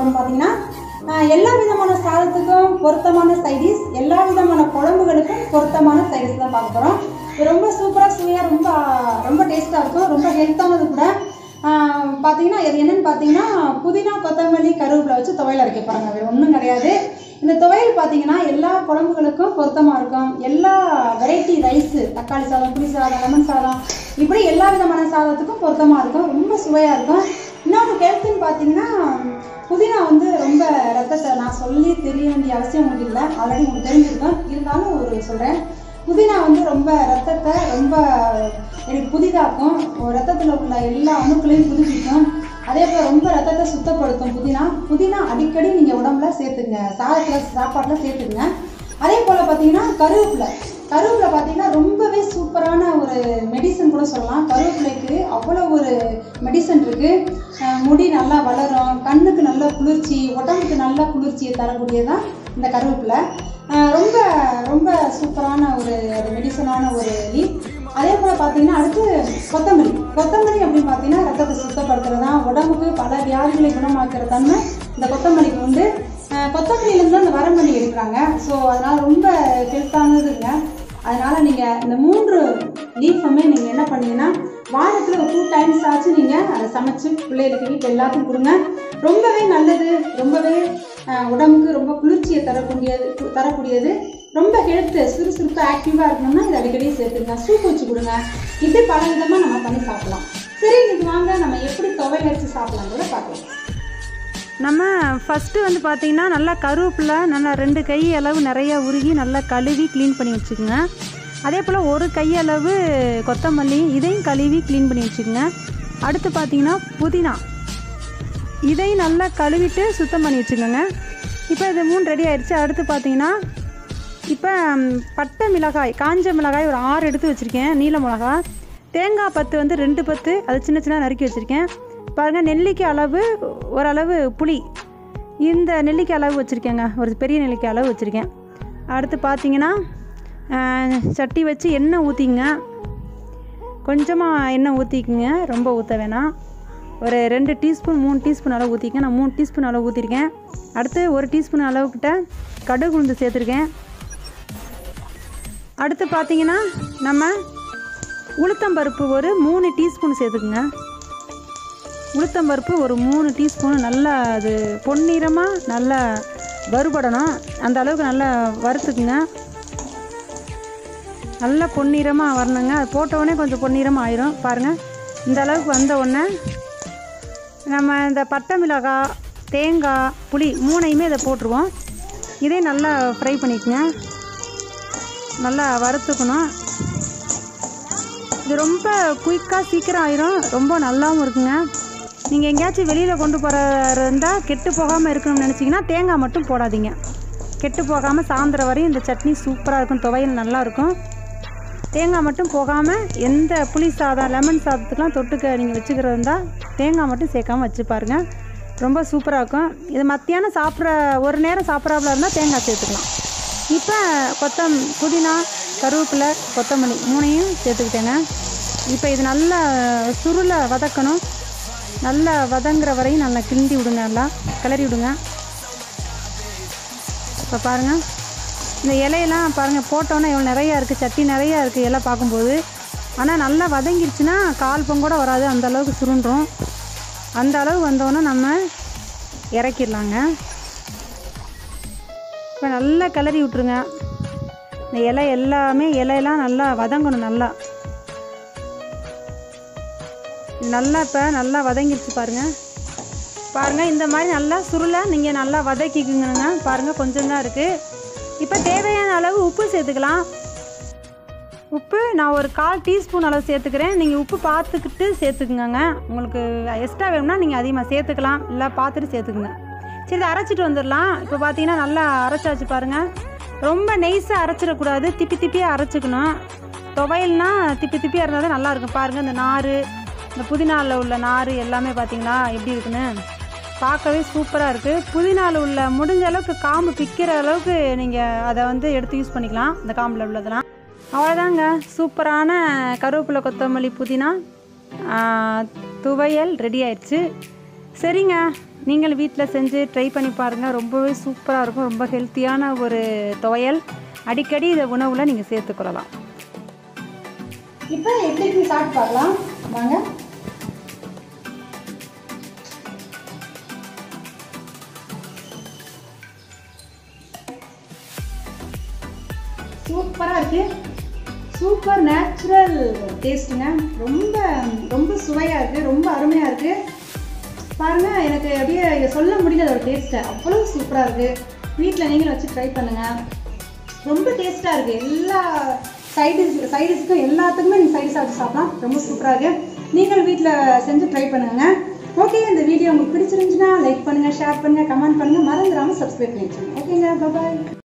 போகிறோம்னு பார்த்தீங்கன்னா ஆஹ், எல்லா விதமான சாதத்துக்கும் பொருத்தமான சைடிஸ் எல்லா விதமான குழம்புகளுக்கும் பொருத்தமான சைடிஸ் தான் பார்க்க போகிறோம் இது ரொம்ப சூப்பராக சுவையாக ரொம்ப ரொம்ப டேஸ்ட்டாக இருக்கும் ரொம்ப ஹெல்த்தானது கூட ஆஹ், பார்த்தீங்கன்னா இது என்னன்னு பார்த்தீங்கன்னா புதினா கொத்தமல்லி கருவேப்பிலை வச்சு துவையல் அரைக்க போகிறாங்க வேறு ஒன்றும் கிடையாது இந்த துவையல் பார்த்தீங்கன்னா எல்லா குழம்புகளுக்கும் பொருத்தமாக இருக்கும் எல்லா வெரைட்டி ரைஸு தக்காளி சாதம் புளி சாதம் லெமன் சாதம் இப்படி எல்லா விதமான சாதத்துக்கும் பொருத்தமாக இருக்கும் ரொம்ப சுவையாக இருக்கும் இன்னொரு ஹெல்த்துன்னு பார்த்தீங்கன்னா புதினா வந்து ரொம்ப ரத்தத்தை நான் சொல்லி தெரிய வேண்டிய அவசியம் உங்களுக்கு இல்லை ஆல்ரெடி உங்களுக்கு தெரிஞ்சிருக்கும் இருந்தாலும் ஒரு சொல்கிறேன் புதினா வந்து ரொம்ப ரத்தத்தை ரொம்ப எனக்கு புதிதாக்கும் ரத்தத்தில் உள்ள எல்லா அணுக்களையும் புதுப்பிக்கும் அதே போல் ரொம்ப ரத்தத்தை சுத்தப்படுத்தும் புதினா புதினா அடிக்கடி நீங்கள் உடம்புல சேர்த்துங்க சாதத்தில் சாப்பாட்டில் சேர்த்துக்குங்க அதே போல் பார்த்தீங்கன்னா கருவேப்பிலை கருவேப்பிலை பார்த்தீங்கன்னா ரொம்பவே சூப்பரான ஒரு மெடிசன் கூட சொல்லலாம் கருவேப்பிலைக்கு அவ்வளோ ஒரு மெடிசன் இருக்குது முடி நல்லா வளரும் கண்ணுக்கு நல்ல குளிர்ச்சி உடம்புக்கு நல்ல குளிர்ச்சியை தரக்கூடியதான் இந்த கருவேப்பிலை அஹ் ரொம்ப ரொம்ப சூப்பரான ஒரு மெடிசனான ஒரு லீவ் அதே போல் பார்த்தீங்கன்னா அடுத்து கொத்தமல்லி கொத்தமல்லி அப்படின்னு பார்த்தீங்கன்னா ரத்தத்தை சுத்தப்படுத்துறது தான் உடம்புக்கு பல வியாதிகளை குணமாக்குற தன்மை இந்த கொத்தமல்லிக்கு உண்டு அஹ் கொத்தமல்லியிலேருந்து தான் இந்த வரமல்லி எடுக்கிறாங்க ஸோ அதனால் ரொம்ப ஹெல்த்தானதுங்க அதனால் நீங்கள் இந்த மூன்று லீஃபுமே நீங்கள் என்ன பண்ணீங்கன்னா வாரத்தில் ஒரு டூ டைம்ஸ் ஆச்சு நீங்கள் அதை சமைச்சு பிள்ளைகளுக்கு வீட்டில் எல்லாத்துக்கும் கொடுங்க ரொம்பவே நல்லது ரொம்பவே அஹ், உடம்புக்கு ரொம்ப குளிர்ச்சியை தரக்கூடியது கு- தரக்கூடியது ரொம்ப ஹெல்த்து சுறுசுறுப்பு ஆக்டிவாக இருக்கணும்னா இதை அடிக்கடி சேர்த்துங்க சூப் வச்சு கொடுங்க இப்படி பல விதமாக நம்ம பண்ணி சாப்பிடலாம் சரி இன்னைக்கு வாங்க நம்ம எப்படி துவையல் வச்சு சாப்பிடலாம் கூட பார்க்கலாம் நம்ம ஃபஸ்ட்டு வந்து பார்த்தீங்கன்னா நல்லா கருவேப்பிலை நல்லா ரெண்டு கை அளவு நிறையா உருகி நல்லா கழுவி க்ளீன் பண்ணி வச்சுக்கோங்க அதே போல் ஒரு கை அளவு கொத்தமல்லி இதையும் கழுவி க்ளீன் பண்ணி வச்சுக்கோங்க அடுத்து பார்த்தீங்கன்னா புதினா இதையும் நல்லா கழுவிட்டு சுத்தம் பண்ணி வச்சுக்கோங்க இப்போ இது மூணு ரெடி ஆயிடுச்சு அடுத்து பார்த்தீங்கன்னா இப்போ ம், பட்டை மிளகாய் காஞ்ச மிளகாய் ஒரு ஆறு எடுத்து வச்சுருக்கேன் நீல மிளகாய் தேங்காய் பத்து வந்து ரெண்டு பத்து அது சின்ன சின்ன நறுக்கி வச்சுருக்கேன் பாருங்கள் நெல்லிக்காய் அளவு ஓரளவு புளி இந்த நெல்லிக்காய் அளவு வச்சுருக்கேங்க ஒரு பெரிய நெல்லிக்காய் அளவு வச்சுருக்கேன் அடுத்து பார்த்தீங்கன்னா அஹ், சட்டி வச்சு எண்ணெய் ஊற்றிங்க கொஞ்சமாக எண்ணெய் ஊற்றிக்குங்க ரொம்ப ஊற்ற வேணாம் ஒரு ரெண்டு டீஸ்பூன் மூணு டீஸ்பூன் அளவு ஊற்றிக்கங்க நான் மூணு டீஸ்பூன் அளவு ஊற்றிருக்கேன் அடுத்து ஒரு டீஸ்பூன் அளவுக்கிட்ட கடுகு உளுந்து சேர்த்துருக்கேன் அடுத்து பார்த்தீங்கன்னா நம்ம உளுத்தம்பருப்பு ஒரு மூணு டீஸ்பூன் சேர்த்துக்குங்க உளுத்தம்பருப்பு ஒரு மூணு டீஸ்பூன் நல்லா அது பொன்னிறமாக நல்லா வறுபடணும் அந்த அளவுக்கு நல்லா வறுத்துக்குங்க நல்லா பொன்னிறமாக வரணுங்க அது போட்ட உடனே கொஞ்சம் பொன்னிறமாக ஆயிரும் பாருங்கள் இந்த அளவுக்கு வந்த உடனே நம்ம இந்த பட்டை மிளகாய் தேங்காய் புளி மூணையுமே இதை போட்டுருவோம் இதே நல்லா ஃப்ரை பண்ணிக்கங்க நல்லா வறுத்துக்கணும் இது ரொம்ப குயிக்காக சீக்கிரம் ஆயிரும் ரொம்ப நல்லாவும் இருக்குங்க நீங்கள் எங்கேயாச்சும் வெளியில் கொண்டு போகிற இருந்தால் கெட்டு போகாமல் இருக்கணும்னு நினச்சிங்கன்னா தேங்காய் மட்டும் போடாதீங்க கெட்டு போகாமல் சாயந்தரம் வரையும் இந்த சட்னி சூப்பராக இருக்கும் துவையல் நல்லா இருக்கும் தேங்காய் மட்டும் போகாமல் எந்த புளி சாதம் லெமன் சாதத்துக்கெலாம் தொட்டுக்க நீங்கள் வச்சுக்கிறது இருந்தால் தேங்காய் மட்டும் சேர்க்காம வச்சு பாருங்கள் ரொம்ப சூப்பராக இருக்கும் இது மத்தியானம் சாப்பிட்ற ஒரு நேரம் சாப்பிட்றாப்புல இருந்தால் தேங்காய் சேர்த்துக்கலாம் இப்போ கொத்தம் புதினா கருவேப்பிலை கொத்தமல்லி மூணையும் சேர்த்துக்கிட்டேங்க இப்போ இது நல்லா சுருளை வதக்கணும் நல்லா வதங்குற வரையும் நல்லா கிண்டி விடுங்க நல்லா கிளறி விடுங்க இப்போ பாருங்கள் இந்த இலையெல்லாம் பாருங்கள் போட்டோன்னே எவ்வளோ நிறையா இருக்குது சட்டி நிறையா இருக்குது இலை பார்க்கும்போது ஆனால் நல்லா வதங்கிருச்சுன்னா கால் பொங்கூட வராது அந்த அளவுக்கு சுருண்டுரும் அந்த அளவு வந்தோன்னே நம்ம இறக்கிடலாங்க இப்போ நல்லா கிளறி விட்ருங்க இந்த இலை எல்லாமே இலையெல்லாம் நல்லா வதங்கணும் நல்லா இது நல்லா இப்போ நல்லா வதங்கிருச்சு பாருங்கள் பாருங்கள் இந்த மாதிரி நல்லா சுருளை நீங்கள் நல்லா வதக்கிக்குங்க பாருங்கள் கொஞ்சம் தான் இருக்குது இப்போ தேவையான அளவு உப்பு சேர்த்துக்கலாம் உப்பு நான் ஒரு கால் டீஸ்பூன் அளவு சேர்த்துக்கிறேன் நீங்கள் உப்பு பார்த்துக்கிட்டு சேர்த்துக்குங்க உங்களுக்கு எக்ஸ்ட்ரா வேணும்னா நீங்கள் அதிகமாக சேர்த்துக்கலாம் இல்லை பார்த்துட்டு சேர்த்துக்குங்க சரி இதை அரைச்சிட்டு வந்துடலாம் இப்போ பார்த்தீங்கன்னா நல்லா அரைச்சாச்சு பாருங்கள் ரொம்ப நெய்ஸாக அரைச்சிடக்கூடாது திப்பி திப்பியாக அரைச்சிக்கணும் துவையல்னா திப்பி திப்பியாக இருந்தால் தான் நல்லாயிருக்கும் பாருங்கள் இந்த நார் இந்த புதினாவில் உள்ள நார் எல்லாமே பார்த்தீங்களா எப்படி இருக்குன்னு பார்க்கவே சூப்பராக இருக்குது புதினாவில் உள்ள முடிஞ்ச அளவுக்கு காம்பு பிக்கிற அளவுக்கு நீங்கள் அதை வந்து எடுத்து யூஸ் பண்ணிக்கலாம் இந்த காம்பில் உள்ளதெல்லாம் அவ்வளோதாங்க சூப்பரான கருவேப்பிலை கொத்தமல்லி புதினா ஆ, துவையல் ரெடி ஆயிடுச்சு சரிங்க நீங்கள் வீட்டில் செஞ்சு ட்ரை பண்ணி பாருங்கள் ரொம்பவே சூப்பராக இருக்கும் ரொம்ப ஹெல்த்தியான ஒரு துவையல் அடிக்கடி இதை உணவில் நீங்கள் சேர்த்துக்கொள்ளலாம் இப்போ எப்படி இருக்குன்னு சாப்பிட்டு பார்க்கலாம் வாங்க சூப்பராக இருக்கு சூப்பர் நேச்சுரல் டேஸ்ட்டுங்க ரொம்ப ரொம்ப சுவையாக இருக்குது ரொம்ப அருமையாக இருக்குது பாருங்க எனக்கு அப்படியே இதை சொல்ல முடியல அதோட டேஸ்ட்டை அவ்வளோ சூப்பராக இருக்குது வீட்டில் நீங்களும் வச்சு ட்ரை பண்ணுங்கள் ரொம்ப டேஸ்ட்டாக இருக்குது எல்லா சைடிஸ் சைடிஸ்க்கும் எல்லாத்துக்குமே நீங்கள் சைடிஸ் வச்சு சாப்பிடலாம் ரொம்ப சூப்பராக இருக்குது நீங்கள் வீட்டில் செஞ்சு ட்ரை பண்ணுங்க ஓகே இந்த வீடியோ உங்களுக்கு பிடிச்சிருந்துச்சுன்னா லைக் பண்ணுங்கள் ஷேர் பண்ணுங்கள் கமெண்ட் பண்ணுங்கள் மறந்துடாமல் சப்ஸ்கிரைப் பண்ணி வச்சுருங்க ஓகேங்க பாய்